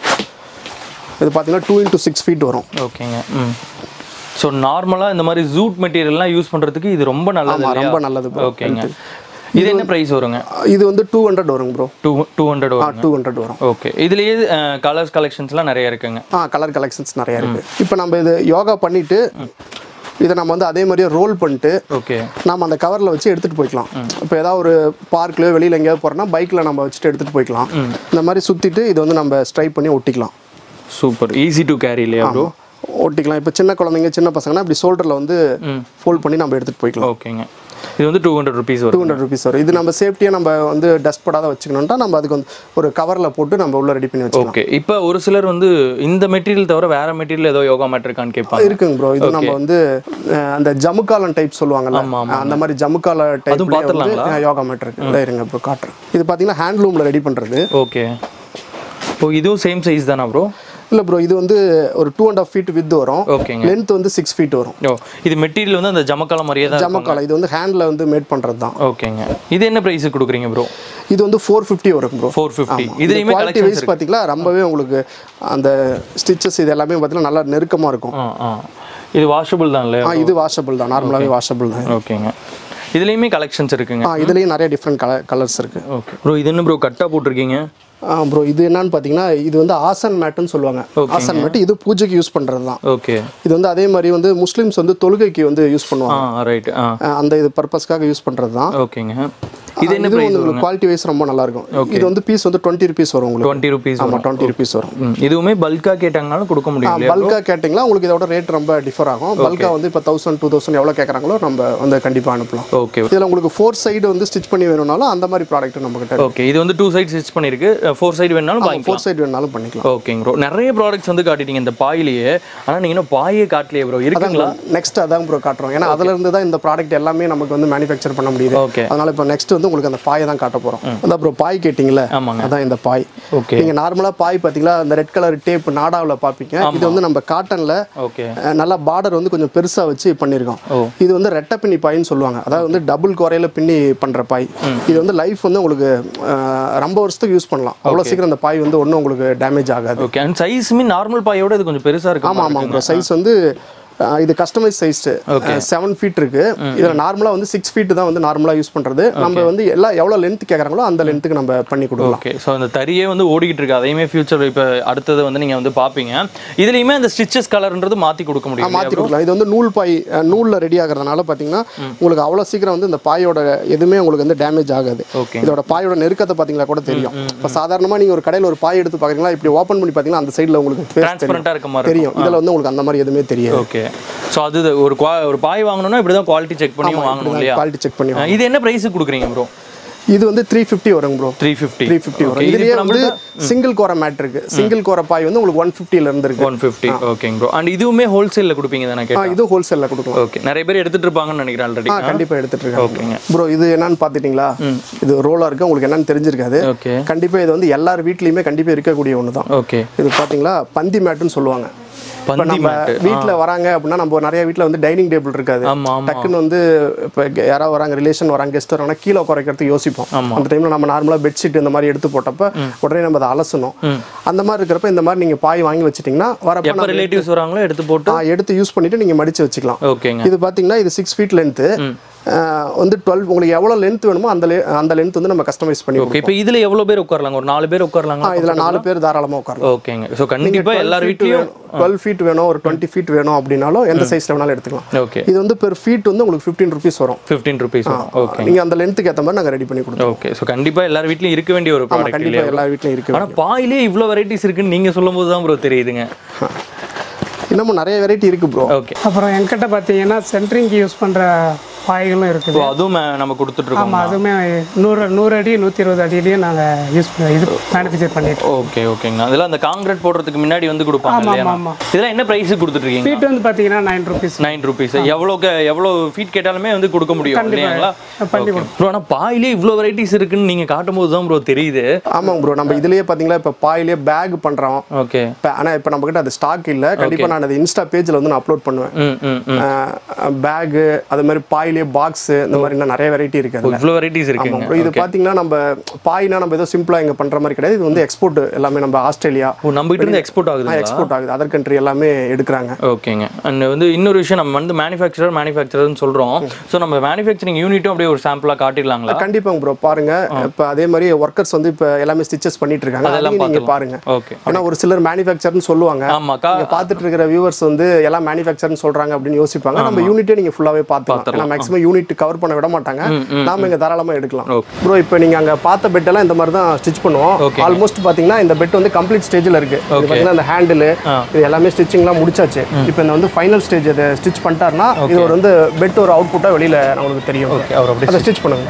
S1: இது பாத்தீங்கன்னா டூ இன்டூ சிக்ஸ் ஃபீட் வரும்
S2: ஓகேங்க ம் ஸோ நார்மலாக இந்த மாதிரி ஜூட் மெட்டீரியல்லாம் யூஸ் பண்ணுறதுக்கு இது ரொம்ப நல்லது
S1: ஆமா
S2: இல்லையா?
S1: ரொம்ப நல்லது bro.
S2: ஓகேங்க இது என்ன ப்ரைஸ் வருங்க
S1: இது வந்து டூ ஹண்ட்ரட் வரும் ப்ரோ
S2: டூ டூ ஹண்ட்ரட் வரும்
S1: டூ ஹண்ட்ரட் வரும்
S2: ஓகே இதுலேயே கலர்ஸ் கலெக்ஷன்ஸ்லாம் நிறைய இருக்குங்க
S1: ஆ கலர் கலெக்ஷன்ஸ் நிறைய இருக்கு இப்போ நம்ம இது யோகா பண்ணிட்டு இதை நம்ம வந்து அதே மாதிரியே ரோல் பண்ணிட்டு
S2: ஓகே
S1: நம்ம அந்த கவரில் வச்சு எடுத்துகிட்டு போய்க்கலாம் இப்போ ஏதாவது ஒரு பார்க்லயோ வெளியில் எங்கேயாவது போகிறோம்னா பைக்கில் நம்ம வச்சுட்டு எடுத்துகிட்டு போய்க்கலாம் இந்த மாதிரி சுற்றிட்டு இது வந்து நம்ம ஸ்ட்ரைப் பண்ணி ஒட்டிக்கலாம்
S2: சூப்பர் ஈஸி டு கேரி இல்லையா ப்ரோ
S1: ஒட்டிக்கலாம் இப்போ சின்ன குழந்தைங்க சின்ன பசங்கன்னா இப்படி ஷோல்டரில் வந்து ஃபோல்ட் பண்ணி நம்ம எடுத்துகிட்டு போய்க்கலாம்
S2: ஓகேங்க இது வந்து டூ ஹண்ட்ரட் ருபீஸ்
S1: டூ
S2: வரும்
S1: ஹண்ட்ரட் ருபீஸ் வரும் இது நம்ம சேஃப்டியாக நம்ம வந்து டஸ்ட் படாத வச்சுக்கணும்னா நம்ம அதுக்கு வந்து ஒரு கவரில் போட்டு நம்ம உள்ள ரெடி பண்ணி வச்சுக்கலாம்
S2: ஓகே இப்போ ஒரு சிலர் வந்து இந்த மெட்டீரியல் தவிர வேற மெட்டீரியல் ஏதோ யோகா மேட் இருக்கான்னு கேட்பாங்க
S1: இருக்குங்க ப்ரோ இது நம்ம வந்து அஹ், அந்த ஜமுக்காலன் டைப் சொல்லுவாங்கல்ல
S2: ஆமா,
S1: அந்த மாதிரி ஜமுக்கால டைப் வந்து
S2: பார்த்துடலாங்களா?
S1: அஹ், யோகா மேட் இருக்கு இதோ இருங்க ப்ரோ காட்டுறேன் இது பார்த்தீங்கன்னா ஹேண்ட்லூமில் ரெடி பண்ணுறது
S2: ஓகே ஓ இதுவும் சேம் சைஸ் தானா ப்ரோ
S1: இல்லை ப்ரோ இது வந்து ஒரு two and half feet with வரும்
S2: ஓகேங்க
S1: லென்த் வந்து சிக்ஸ் ஃபீட் வரும்
S2: ஓ இது மெட்டீரியல் வந்து அந்த ஜமக்கால மாதிரியே தான்
S1: ஜமக்கால இது வந்து ஹேண்டில் வந்து மேட் பண்ணுறது தான்
S2: ஓகேங்க இது என்ன ப்ரைஸ் கொடுக்குறீங்க ப்ரோ
S1: இது வந்து ஃபோர் ஃபிஃப்டி வரும் ப்ரோ
S2: ஃபோர் ஃபிஃப்டி இதுலேயுமே
S1: குவாலிட்டி வைஸ் பார்த்தீங்களா ரொம்பவே உங்களுக்கு அந்த ஸ்டிச்சஸ் இது எல்லாமே பார்த்தீங்கன்னா நல்லா நெருக்கமாக இருக்கும்
S2: ஆ ஆ இது வாஷபிள் தான் இல்லையா
S1: ஆ இது வாஷபிள் தான் நார்மலாகவே வாஷபிள் தான்
S2: ஓகேங்க இதுலேயுமே கலெக்ஷன்ஸ் இருக்குங்க
S1: ஆ இதுலேயும் நிறைய டிஃப்ரெண்ட் கலர் கலர்ஸ் இருக்குது
S2: ஓகே ப்ரோ இது என்ன ப்ரோ கட்டாக போட்டிருக்கீங்க
S1: ப்ரோ இது என்னன்னு பார்த்தீங்கன்னா இது வந்து ஆசன் மேட்டுன்னு சொல்லுவாங்க ஆசன் மேட் இது பூஜைக்கு யூஸ் பண்ணுறது தான்
S2: ஓகே
S1: இது வந்து அதே மாதிரி வந்து முஸ்லீம்ஸ் வந்து தொழுகைக்கு வந்து யூஸ் பண்ணுவாங்க
S2: ஆ ரைட் ஆ
S1: அஹ் அந்த இது பர்பஸ்க்காக யூஸ் பண்ணுறது தான்
S2: ஓகேங்க இது என்ன
S1: இது
S2: ப்ரைஸ்
S1: உங்களுக்கு குவாலிட்டி வைஸ் ரொம்ப நல்லா இருக்கும் இது வந்து பீஸ் வந்து டுவெண்ட்டி ருபீஸ் வரும் உங்களுக்கு
S2: டுவெண்ட்டி ருபீஸ்
S1: ஆமாம் டுவெண்ட்டி ருபீஸ் வரும்
S2: ம் இதுவுமே பல்காக கேட்டாங்கனாலும் கொடுக்க முடியும் இல்லையா
S1: பல்கா கேட்டிங்களா உங்களுக்கு இதோட ரேட் ரொம்ப டிஃபர் ஆகும் பல்கா வந்து இப்போ தௌசண்ட் டூ தௌசண்ட் எவ்வளோ கேட்குறாங்களோ நம்ம வந்து கண்டிப்பாக அனுப்பலாம்
S2: ஓகே
S1: இதில் உங்களுக்கு ஃபோர் சைடு வந்து ஸ்டிச் பண்ணி வேணும்னாலும் அந்த மாதிரி ப்ராடக்ட் நம்ம கிட்ட
S2: ஓகே இது வந்து டூ சைட் ஸ்டிச் பண்ணிருக்கு ஃபோர் சைடு வேணாலும் வாங்கிக்கலாம்
S1: ஃபோர் சைடு வேணாலும் பண்ணிக்கலாம்
S2: ஓகேங்க ப்ரோ நிறைய ப்ராடக்ட்ஸ் வந்து காட்டிட்டீங்க இந்த பாயிலேயே ஆனால் நீங்கள் இன்னும் பாயே காட்டலையே ப்ரோ இருக்குங்களா
S1: நெக்ஸ்ட் அதான் ப்ரோ காட்டுறோம் ஏன்னா அதுல இருந்து தான் இந்த ப்ராடக்ட் எல்லாமே நமக்கு வந்து மேனுஃபேக்சர் பண்ண முடியுது
S2: ஓகே
S1: அதனால இப்போ நெக்ஸ்ட் வந்து உங்களுக்கு அந்த பாயை தான் காட்ட போகிறோம் அதான் ப்ரோ பாய் கேட்டிங்களே
S2: ஆமாங்க
S1: அதான் இந்த பாய்
S2: ஓகே
S1: நீங்க நார்மலா பாய் பாத்தீங்களா அந்த ரெட் கலர் டேப் நாடாவில் பார்ப்பீங்க இது வந்து நம்ம காட்டன்ல
S2: ஓகே
S1: நல்லா பார்டர் வந்து கொஞ்சம் பெருசா வச்சு பண்ணியிருக்கோம்
S2: ஓ.
S1: இது வந்து ரெட்டை பின்னி பாயின்னு சொல்லுவாங்க அதாவது வந்து டபுள் குறையில பின்னி பண்ற பாய் இது வந்து லைஃப் வந்து உங்களுக்கு அஹ், ரொம்ப வருஷத்துக்கு யூஸ் பண்ணலாம் அவ்வளவு சீக்கிரம் அந்த பாய் வந்து ஒன்றும் உங்களுக்கு டேமேஜ் ஆகாது
S2: ஓகே அண்ட் சைஸுமே நார்மல் பாயோட இது கொஞ்சம் பெருசாக இருக்கு
S1: ஆமா ஆமா ப்ரோ சைஸ் வந்து அஹ், இது கஸ்டமைஸ் சைஸ் செவன் ஃபீட் இருக்கு இதுல நார்மலா வந்து சிக்ஸ் ஃபீட் தான் வந்து நார்மலா யூஸ் பண்றது நம்ம வந்து எல்லாம் எவ்வளவு லென்த் கேக்குறாங்களோ அந்த லென்த்துக்கு நம்ம பண்ணி கொடுக்கலாம்
S2: ஓகே ஸோ அந்த தறியே வந்து ஓடிக்கிட்டு இருக்கு அதையுமே ஃபியூச்சர் இப்போ அடுத்தது வந்து நீங்கள் வந்து பார்ப்பீங்க இதுலேயுமே அந்த ஸ்டிச்சஸ் கலர்ன்றது மாற்றி கொடுக்க முடியும்
S1: மாற்றி கொடுக்கலாம் இது வந்து நூல் பாய் அஹ், நூல்ல ரெடி ஆகுறதுனால பார்த்தீங்கன்னா உங்களுக்கு அவ்வளோ சீக்கிரம் வந்து இந்த பாயோட எதுவுமே உங்களுக்கு வந்து டேமேஜ் ஆகாது
S2: ஓகே
S1: இதோட பாயோட நெருக்கத்தை பார்த்தீங்களா கூட தெரியும் இப்போ சாதாரணமாக நீங்கள் ஒரு கடையில் ஒரு பாய் எடுத்து பார்க்குறீங்களா இப்படி ஓப்பன் பண்ணி பார்த்தீங்கன்னா அந்த சைடில் உங்களுக்கு face தெரியும்
S2: டிரான்ஸ்பரண்ட்டாக இருக்க மாதிரி
S1: தெரியும் இதில் வந்து உங்களுக்கு அந்த மாதிரி எதுவுமே தெரியாது
S2: ஓகே ஸோ அது ஒரு குவா ஒரு பாய் வாங்கணும்னா இப்படி தான் குவாலிட்டி செக் பண்ணி வாங்கணும் இல்லையா
S1: குவாலிட்டி செக் பண்ணி
S2: அஹ் இது என்ன ப்ரைஸுக்கு கொடுக்குறீங்க ப்ரோ
S1: இது வந்து த்ரீ ஃபிஃப்டி வரும் bro
S2: three fifty
S1: three fifty வரும் இதுலயே வந்து சிங்கிள் கோர மேட் இருக்கு சிங்கிள் கோர பாய் வந்து உங்களுக்கு ஒன் ஃபிஃப்டில இருந்து இருக்கு
S2: ஒன் ஃபிஃப்டி ஓகேங்க ப்ரோ அண்ட் இதுவுமே ஹோல்சேலில் கொடுப்பீங்க தானே
S1: ஆ,
S2: கேட்டேன்
S1: இது ஹோல்சேல்ல கொடுக்கலாம்
S2: ஓகே நிறைய பேர் எடுத்துட்டு இருப்பாங்கன்னு நினைக்கிறேன் ஆல்ரெடி
S1: ஆ கண்டிப்பா எடுத்துட்டு இருக்காங்க
S2: ஓகேங்க
S1: ப்ரோ இது என்னன்னு பாத்துட்டீங்களா இது ரோலா இருக்கு உங்களுக்கு என்னன்னு தெரிஞ்சிருக்காது
S2: ஓகே
S1: கண்டிப்பா இது வந்து எல்லார் வீட்லயுமே கண்டிப்பா இருக்கக்கூடிய ஒன்று தான்
S2: ஓகே
S1: இது பாத்தீங்களா பந்தி மேட்டுன்னு சொல்லுவாங்க இப்போ
S2: பந்தி
S1: நம்ம வீட்ல வராங்க அப்படின்னா நம்ம நிறைய வீட்ல வந்து டைனிங் டேபிள் இருக்காது
S2: ஆமா ஆமா
S1: டக்குன்னு வந்து இப்போ யாராவது வராங்க ரிலேஷன் வராங்க கெஸ்ட் வராங்கன்னா கீழே குறைக்கிறதுக்கு யோசிப்போம் அந்த டைம்ல நம்ம நார்மலா பெட்ஷீட் இந்த மாதிரி எடுத்து போட்டப்ப உடனே நம்ம அதை அலசணும் அந்த மாதிரி இருக்கிறப்ப இந்த மாதிரி நீங்க பாய் வாங்கி வச்சிட்டீங்கன்னா வரப்ப
S2: எப்போ ரிலேட்டிவ்ஸ் வராங்களோ எடுத்து போட்டு
S1: ஆ, எடுத்து யூஸ் பண்ணிட்டு நீங்க மடிச்சு வச்சுக்கலாம்
S2: ஓகேங்க
S1: இது பாத்தீங்கன்னா இது சிக்ஸ் ஃபீட் லென்த்து வந்து டுவெல் உங்களுக்கு எவ்வளோ லென்த் வேணுமோ அந்த le- அந்த லென்த் வந்து நம்ம கஸ்டமைஸ் பண்ணி
S2: ஓகே இப்போ இதுல எவ்வளவு பேர் உட்காரலாங்க ஒரு நாலு பேர் உட்காரலாங்க
S1: ஆ, இதுல நாலு பேர் தாராளமா உட்காரலாம்
S2: ஓகேங்க ஸோ கண்டிப்பா எல்லார் வீட்லயும்
S1: டுவெல் ஃபீட் வேணும் ஒரு டுவெண்ட்டி ஃபீட் வேணும் அப்படின்னாலும் எந்த சைஸ்ல வேணாலும் எடுத்துக்கலாம்
S2: ஓகே
S1: இது வந்து பெர் ஃபீட் வந்து உங்களுக்கு ஃபிஃப்டீன் ருபீஸ் வரும்
S2: ஃபிஃப்டீன் ருபீஸ் ஓகே
S1: நீங்க அந்த லென்த்துக்கு ஏத்த மாதிரி நாங்க ரெடி பண்ணி கொடுத்தோம்
S2: ஓகே ஸோ கண்டிப்பா எல்லார் வீட்லயும் இருக்க வேண்டிய ஒரு ப்ராடக்ட்
S1: கண்டிப்பா எல்லா வீட்லயும் இருக்கு
S2: ஆனா பாயிலே இவ்ளோ வெரைட்டிஸ் இருக்குன்னு நீங்க சொல்லும்போது தான் ப்ரோ தெரியுதுங்க
S1: இன்னமும் நிறைய வெரைட்டி இருக்கு ப்ரோ
S2: ஓகே
S3: அப்புறம் என்கிட்ட பார்த்தீங்கன்னா சென்ட்ரிங்க்கு யூஸ் பண்ணுற பாய்களும் இருக்குது
S2: ஸோ அதுவும் மே- நம்ம கொடுத்துட்டு இருக்கோம்
S3: ஆமாம் அதுவுமே நூறு நூறு அடி நூற்றி இருபது அடியிலையும் நாங்கள் யூஸ் இது மேனுஃபேக்சர் பண்ணிட்டு
S2: ஓகே ஓகேங்க அதெல்லாம் அந்த காங்கிரீட் போடுறதுக்கு முன்னாடி வந்து கொடுப்பாங்க இல்லையா
S3: ஆமா.
S2: இதெல்லாம் என்ன பிரைஸ் கொடுத்துட்டு இருக்கீங்க
S3: ஃபீட் வந்து பார்த்தீங்கன்னா நைன் ருபீஸ்
S2: நைன் ருபீஸ் எவ்வளோக்கு எவ்வளோ ஃபீட் கேட்டாலுமே வந்து கொடுக்க முடியும் இல்லைங்களா
S3: பண்ணி
S2: ப்ரோ ஆனால் பாயிலே இவ்வளோ வெரைட்டிஸ் இருக்குன்னு நீங்க காட்டும் போது தான் ப்ரோ தெரியுது
S1: ஆமாங்க ப்ரோ நம்ம இதுலயே பாத்தீங்களா இப்ப பாயிலே பேக் பண்றோம்
S2: ஓகே
S1: இப்ப ஆனா இப்ப நம்ம கிட்ட அது ஸ்டாக் இல்ல கண்டிப்பா நான் அது இன்ஸ்டா பேஜ்ல வந்து நான் அப்லோட் பண்ணுவேன்
S2: ம் ம் ம்
S1: பேகு அது மாதிரி பாயிலே பாக்ஸ் இந்த மாதிரி இன்னும் நிறைய வெரைட்டி இருக்கு அதுல.
S2: இவ்வளோ வெரைட்டிஸ் இருக்குங்க
S1: அப்புறம் இது பாத்தீங்கன்னா நம்ம பாய்னா நம்ம ஏதோ சிம்பிளா இங்க பண்ற மாதிரி கிடையாது இது வந்து எக்ஸ்போர்ட் எல்லாமே நம்ம ஆஸ்திரேலியா
S2: ஓ நம்ம கிட்ட இருந்து எக்ஸ்போர்ட் ஆகுதுங்களா
S1: எக்ஸ்போர்ட் ஆகுது அதர் கண்ட்ரி எல்லாமே எடுக்கிறாங்க
S2: ஓகேங்க அண்ட் வந்து இன்னொரு விஷயம் நம்ம வந்து மேனுஃபேக்சரர் மேனுஃபேக்சரர்னு சொல்றோம் ஸோ நம்ம மேனுஃபேக்சரிங் யூனிட்டும் அப்படியே ஒரு சாம்பிளாக காட்டிடலாங்களா
S1: கண்டிப்பாங்க ப்ரோ பாருங்க இப்ப அதே மாதிரி ஒர்க்கர்ஸ் வந்து இப்ப எல்லாமே ஸ்டிச்சஸ் பண்ணிட்டு இருக்காங்க
S2: அதெல்லாம்
S1: அதையும் நீங்க பாருங்க
S2: ஓகே
S1: ஆனா ஒரு சிலர் மேனுஃபேக்சர்னு சொல்லுவாங்க
S2: ஆமாக்கா
S1: நீங்க பார்த்துட்டு இருக்கிற வியூவர்ஸ் வந்து எல்லாம் மேனுஃபேக்சர்னு சொல்றாங்க அப்படின்னு யோசிப்பாங்க நம்ம யூனிட்டே நீங்க ஃபுல்லாவே பார்த்துக்கலாம் ஏன்னா மேக்ஸிமம் யூனிட் கவர் பண்ண விட மாட்டாங்க நாம இங்க தாராளமா எடுக்கலாம்
S2: Okay.
S1: ப்ரோ இப்போ நீங்க அங்க பார்த்த பெட் எல்லாம் இந்த மாதிரி தான் ஸ்டிச் பண்ணுவோம்
S2: Okay.
S1: ஆல்மோஸ்ட் பாத்தீங்கன்னா இந்த பெட் வந்து கம்ப்ளீட் ஸ்டேஜ்ல இருக்கு இது பாத்தீங்கன்னா இந்த ஹேண்டில் இது எல்லாமே ஸ்டிச்சிங்லாம் முடிச்சாச்சு இப்போ இந்த வந்து ஃபைனல் ஸ்டேஜ் இதை ஸ்டிச் பண்ணிட்டாருன்னா இது ஒரு வந்து பெட் ஒரு அவுட்புட்டா வெளியில நம்மளுக்கு தெரியும்
S2: ஓகே அவர் அப்படியே
S1: அதை ஸ்டிச் பண்ணுங்க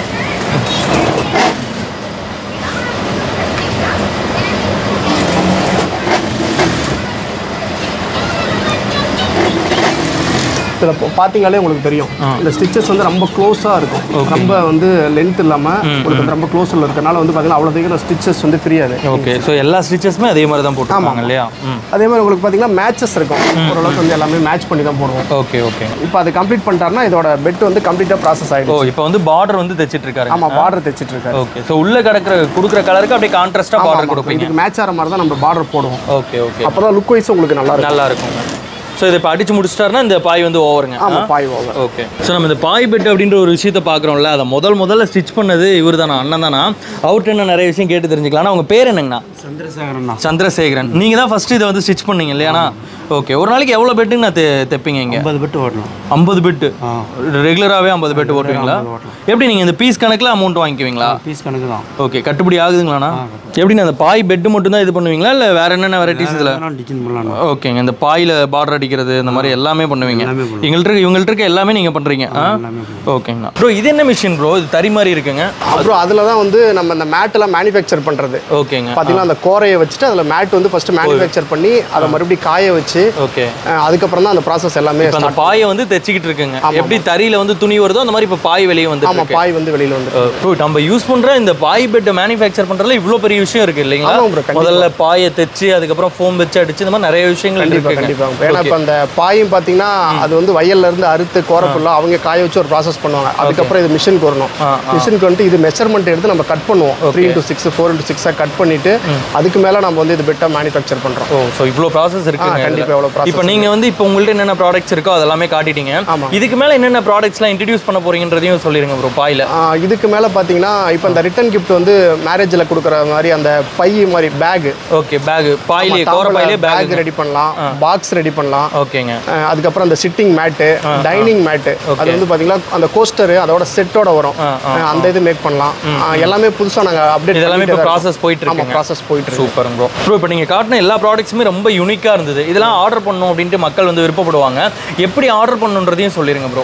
S1: இதில் பார்த்தீங்களே உங்களுக்கு தெரியும் இந்த ஸ்டிச்சஸ் வந்து ரொம்ப க்ளோஸாக இருக்கும் ரொம்ப வந்து லென்த் இல்லாமல் உங்களுக்கு வந்து ரொம்ப க்ளோஸில் இருக்கனால வந்து பார்த்தீங்கன்னா அவ்வளோ தூரம் ஸ்டிச்சஸ் வந்து பிரியாது
S2: ஓகே ஸோ எல்லா ஸ்டிச்சஸுமே அதே மாதிரி தான் போட்டுருப்பாங்க இல்லையா ம்
S1: அதே மாதிரி உங்களுக்கு பார்த்தீங்கன்னா மேட்சஸ் இருக்கும் ஓரளவுக்கு வந்து எல்லாமே மேட்ச் பண்ணி தான் போடுவோம்
S2: ஓகே ஓகே
S1: இப்போ அது கம்ப்ளீட் பண்ணிட்டாருன்னா இதோட பெட் வந்து கம்ப்ளீட்டாக ப்ராசஸ்
S2: ஓ
S1: ஆகிடும்
S2: இப்போ வந்து பார்டர் வந்து தைச்சிட்டு இருக்காரு
S1: ஆமாம் பார்டர் தைச்சிட்டு இருக்காரு
S2: ஓகே ஸோ உள்ள கிடக்குற கொடுக்குற கலருக்கு அப்படியே கான்ட்ராஸ்டாக பார்டர் கொடுப்பீங்க
S1: இதுக்கு மேட்ச் ஆகிற மாதிரி தான் நம்ம பார்டர் போடுவோம்
S2: ஓகே ஓகே
S1: அப்போ தான் லுக் வைஸ் உங்களுக்கு நல்லா இருக்கும்
S2: நல்லா இருக்கும் ஸோ இதை இப்போ அடிச்சு முடிச்சிட்டாருன்னா இந்த பாய் வந்து ஓவருங்க
S1: ஆமாம் பாய் ஓவர்
S2: ஓகே ஸோ நம்ம இந்த பாய் பெட் அப்படின்ற ஒரு விஷயத்த பார்க்குறோம்ல அதை முதல் முதல்ல ஸ்டிச் பண்ணது இவர் தானா அண்ணன் தானா அவர்கிட்ட என்ன நிறைய விஷயம் கேட்டு தெரிஞ்சுக்கலாம் ஆனால் உங்கள் பேர் என்னங்கண்ணா
S3: சந்திரசேகரன்
S2: சந்திரசேகரன் நீங்கள் தான் ஃபஸ்ட்டு இதை வந்து ஸ்டிச் பண்ணீங்க இல்லையாண்ணா ஓகே ஒரு நாளைக்கு எவ்வளோ பெட்டுங்க நான் தெ- தைப்பீங்க இங்கே
S3: ஐம்பது பெட்டு ஓட்டணும்
S2: ஐம்பது பெட்டு ரெகுலராகவே ஐம்பது பெட்டு ஓட்டுவீங்களா எப்படி நீங்கள் இந்த பீஸ் கணக்கில் அமௌண்ட் வாங்கிக்குவீங்களா
S3: பீஸ் கணக்கு தான்
S2: ஓகே கட்டுப்படி ஆகுதுங்களாண்ணா எப்படி அந்த பாய் பெட்டு மட்டும் தான் இது பண்ணுவீங்களா இல்லை வேற என்னென்ன வெரைட்டிஸ் இதில்
S3: டிசைன் பண்ணலாம்
S2: ஓகேங்க இந்த பாயில் பார்டர் அடிக்கிறது இந்த மாதிரி எல்லாமே பண்ணுவீங்க
S3: எல்லாமே பண்ணுவோம்.
S2: எங்கள்கிட்ட இருக்க இவங்கள்ட்ட இருக்க எல்லாமே நீங்கள் பண்ணுறீங்க ஆ ஓகேங்கண்ணா ப்ரோ இது என்ன மிஷின் ப்ரோ இது தறி மாதிரி இருக்குங்க
S1: அப்புறம் அதில் தான் வந்து நம்ம இந்த மேட்டெல்லாம் மேனுஃபேக்சர் பண்ணுறது
S2: ஓகேங்க
S1: பார்த்தீங்கன்னா அந்த கோரையை வச்சுட்டு அதில் மேட் வந்து ஃபஸ்ட்டு மேனுஃபேக்சர் பண்ணி அதை மறுபடியும் காய வச்சு
S2: ஓகே
S1: அஹ், அதுக்கப்புறம் தான் அந்த ப்ராசஸ் எல்லாமே
S2: இப்போ அந்த பாயை வந்து தைச்சிக்கிட்டு இருக்குங்க எப்படி தறியில வந்து துணி வருதோ அந்த மாதிரி இப்போ பாய் வெளியே வந்து
S1: ஆமாம் பாய் வந்து வெளியில் வந்து
S2: ப்ரோ நம்ம யூஸ் பண்ற இந்த பாய் பெட்டை மேனுஃபேக்சர் பண்றதுல இவ்வளோ பெரிய விஷயம் இருக்கு இல்லைங்களா
S1: ஆமாம் bro, கண்டிப்பா.
S2: முதல்ல பாயை தைச்சு அதுக்கப்புறம் ஃபோம் வச்சு அடிச்சு இந்த மாதிரி நிறைய விஷயங்கள்
S1: கண்டிப்பாக
S2: இருக்குங்க
S1: கண்டிப்பாக ஏன்னா இப்போ அந்த பாயும் பார்த்தீங்கன்னா அது வந்து வயல்ல இருந்து அறுத்து கோரப்புல்லாம் அவங்க காய வச்சு ஒரு ப்ராசஸ் பண்ணுவாங்க அதுக்கப்புறம் இது மிஷினுக்கு வரணும்
S2: ஆ,
S1: மிஷினுக்கு வந்துட்டு இது மெஷர்மெண்ட் எடுத்து நம்ம கட் பண்ணுவோம் three into six four into சிக்ஸாக கட் பண்ணிட்டு அதுக்கு மேலே நம்ம வந்து இது பெட்டாக மேனுஃபேக்சர் பண்ணுறோம்
S2: ஓ ஸோ இவ்வளோ ப்ராசஸ் இருக்குங்க
S1: கண்டிப்பா
S2: இதுல.
S1: இவ்வளோ process
S2: இப்போ நீங்க வந்து இப்போ உங்கள்ட்ட என்னென்ன ப்ராடக்ட்ஸ் இருக்கோ அதெல்லாமே காட்டிட்டீங்க
S1: ஆமா.
S2: இதுக்கு மேல என்னென்ன ப்ராடக்ட்ஸ்லாம் இன்ட்ரடியூஸ் பண்ண போறீங்கன்றதையும் சொல்லிருங்க ப்ரோ பாயில
S1: ஆஹ் இதுக்கு மேலே பார்த்தீங்கன்னா இப்போ இந்த ரிட்டன் கிஃப்ட் வந்து மேரேஜில் கொடுக்குற மாதிரி அந்த பை மாதிரி பேக்
S2: ஓகே பேக் பாயிலே கோர பாயிலே
S1: பேக்
S2: பேக்
S1: ரெடி பண்ணலாம் பாக்ஸ் ரெடி பண்ணலாம்
S2: ஓகேங்க
S1: அஹ் அதுக்கப்புறம் அந்த சிட்டிங் மேட்டு டைனிங் மேட்டு அது வந்து பார்த்தீங்கன்னா அந்த கோஸ்டர் அதோட செட்டோட வரும் அஹ் அந்த இது மேக் பண்ணலாம் அஹ் எல்லாமே புதுசாக நாங்கள் அப்டேட்
S2: இதெல்லாமே இப்போ ப்ராசஸ் போயிட்டு
S1: ஆமாம்
S2: இருக்குங்க
S1: ப்ராசஸ் போயிட்டு இருக்கு
S2: சூப்பர் ப்ரோ ப்ரோ இப்போ நீங்கள் காட்டின எல்லா ப்ராடக்ட்ஸுமே ரொம்ப யூனிக்காக இருந்தது இதெல்லாம் ஆர்டர் பண்ணணும் அப்படின்ட்டு மக்கள் வந்து விருப்பப்படுவாங்க எப்படி ஆர்டர் பண்ணணுன்றதையும் சொல்லிருங்க ப்ரோ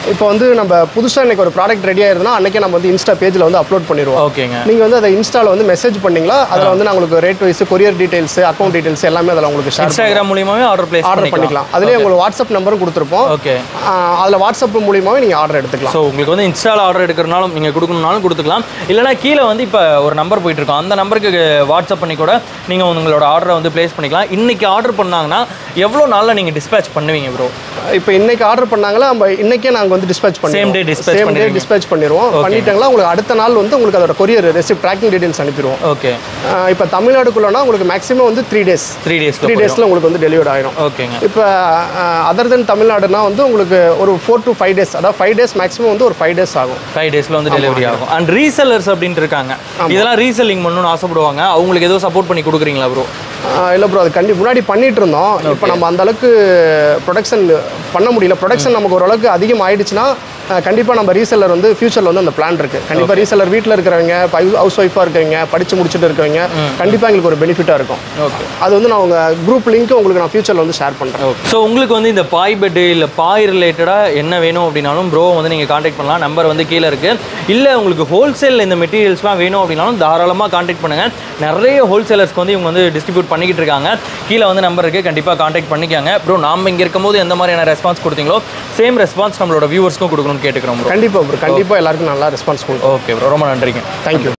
S1: இப்போ வந்து நம்ம புதுசாக இன்னைக்கு ஒரு ப்ராடக்ட் ரெடி ஆயிருதுன்னா அன்னைக்கே நம்ம வந்து இன்ஸ்டா பேஜில் வந்து அப்லோட் பண்ணிடுவோம்
S2: ஓகேங்க
S1: நீங்கள் வந்து அதை இன்ஸ்டாவில் வந்து மெசேஜ் பண்ணீங்களா அதில் வந்து நான் உங்களுக்கு rate wise courier details account details எல்லாமே அதில் உங்களுக்கு ஷேர்
S2: இன்ஸ்டாகிராம் மூலியமாவே ஆர்டர் பிளேஸ்
S1: ஆர்டர் பண்ணிக்கலாம் அதுலேயே உங்களுக்கு வாட்ஸ்அப் நம்பரும் கொடுத்துருப்போம்
S2: ஓகே
S1: அதில் வாட்ஸ்அப் மூலியமாகவே நீங்கள் ஆர்டர் எடுத்துக்கலாம்
S2: ஸோ உங்களுக்கு வந்து இன்ஸ்டால ஆர்டர் எடுக்கிறனாலும் நீங்கள் கொடுக்கணும்னாலும் கொடுத்துக்கலாம் இல்லைனா கீழே வந்து இப்போ ஒரு நம்பர் போயிட்டு இருக்கோம் அந்த நம்பருக்கு வாட்ஸ்அப் பண்ணி கூட நீங்கள் உங்களோட ஆர்டரை வந்து ப்ளேஸ் பண்ணிக்கலாம் இன்னைக்கு ஆர்டர் பண்ணாங்கன்னா எவ்வளோ நாளில் நீங்கள் டிஸ்பேச் பண்ணுவீங்க ப்ரோ
S1: இப்போ இன்னைக்கு ஆர்டர் பண்ணாங்களா நம்ம இன்னைக்கே நாங்கள் வந்து டிஸ்பேச் பண்ணுவோம்
S2: Same day dispatch
S1: same day
S2: பண்ணிடுவீங்க.
S1: டிஸ்பேச் பண்ணிடுவோம் பண்ணிட்டாங்களா உங்களுக்கு அடுத்த நாள் வந்து உங்களுக்கு அதோட கொரியர் ரெசிப்ட் ட்ராக்கிங் டீடைல்ஸ் அனுப்பிடுவோம்
S2: ஓகே
S1: இப்போ தமிழ்நாடுக்குள்ளனா உங்களுக்கு மேக்ஸிமம் வந்து த்ரீ டேஸ்
S2: த்ரீ
S1: த்ரீ
S2: டேஸ்க்கு
S1: டேஸில் உங்களுக்கு வந்து டெலிவரி ஆயிரும்
S2: ஓகேங்க
S1: இப்போ அதர் தென் தமிழ்நாடுனா வந்து உங்களுக்கு ஒரு ஃபோர் to ஃபைவ் டேஸ் அதாவது ஃபைவ் டேஸ் மேக்ஸிமம் வந்து ஒரு ஃபைவ் டேஸ் ஆகும்
S2: ஃபைவ் டேஸில் வந்து டெலிவரி ஆகும் அண்ட் ரீசெல்லர்ஸ் அப்படின்ட்டு இருக்காங்க இதெல்லாம் ரீசெல்லிங் பண்ணணும்னு ஆசைப்படுவாங்க அவங்களுக்கு ஏதோ சப்போர்ட் பண்ணி கொடுக்குறீங்களா ப்ரோ
S1: இல்லை ப்ரோ அது கண்டி முன்னாடி பண்ணிட்டு இருந்தோம் இப்போ நம்ம அந்த அளவுக்கு ப்ரொடக்ஷன் பண்ண முடியல ப்ரொடக்ஷன் நமக்கு ஓரளவுக்கு அதிகம் ஆயிடுச்சுன்னா கண்டிப்பாக நம்ம ரீசெல்லர் வந்து ஃபியூச்சரில் வந்து அந்த பிளான் இருக்கு கண்டிப்பாக ரீசெல்லர் வீட்டில் இருக்கிறவங்க ஹவுஸ் ஒய்ஃபாக இருக்கிறவங்க படிச்சு முடிச்சுட்டு இருக்கவங்க கண்டிப்பாக எங்களுக்கு ஒரு பெனிஃபிட்டாக இருக்கும்
S2: ஓகே
S1: அது வந்து நான் உங்கள் குரூப் லிங்க் உங்களுக்கு நான் ஃபியூச்சரில் வந்து ஷேர் பண்ணுறேன்
S2: ஸோ உங்களுக்கு வந்து இந்த பாய் பெட்டு இல்லை பாய் ரிலேட்டடாக என்ன வேணும் அப்படின்னாலும் ப்ரோ வந்து நீங்கள் காண்டாக்ட் பண்ணலாம் நம்பர் வந்து கீழே இருக்குது இல்லை உங்களுக்கு ஹோல்சேல் இந்த மெட்டீரியல்ஸ்லாம் வேணும் அப்படின்னாலும் தாராளமாக காண்டாக்ட் பண்ணுங்கள் நிறைய ஹோல்சேலர்ஸ்க்கு வந்து இவங்க வந்து டிஸ்ட்ரிபியூட் பண்ணிக்கிட்டு இருக்காங்க கீழே வந்து நம்பர் இருக்குது கண்டிப்பாக காண்டாக்ட் பண்ணிக்கோங்க ப்ரோ நாம இங்கே இருக்கும்போது எந்த மாதிரியான ரெஸ்பான்ஸ் கொடுத்தீங்களோ சேம் ரெஸ்பான்ஸ் நம்மளோட வியூவர்ஸ்க்கும் கொடுக்கணும்னு கேட்டுக்கிறோம் ப்ரோ
S1: கண்டிப்பாக ப்ரோ கண்டிப்பாக எல்லாருக்கும் நல்லா ரெஸ்பான்ஸ் கொடுக்கும்
S2: ஓகே ப்ரோ ரொம்ப நன்றிங்க
S1: தேங்க்யூ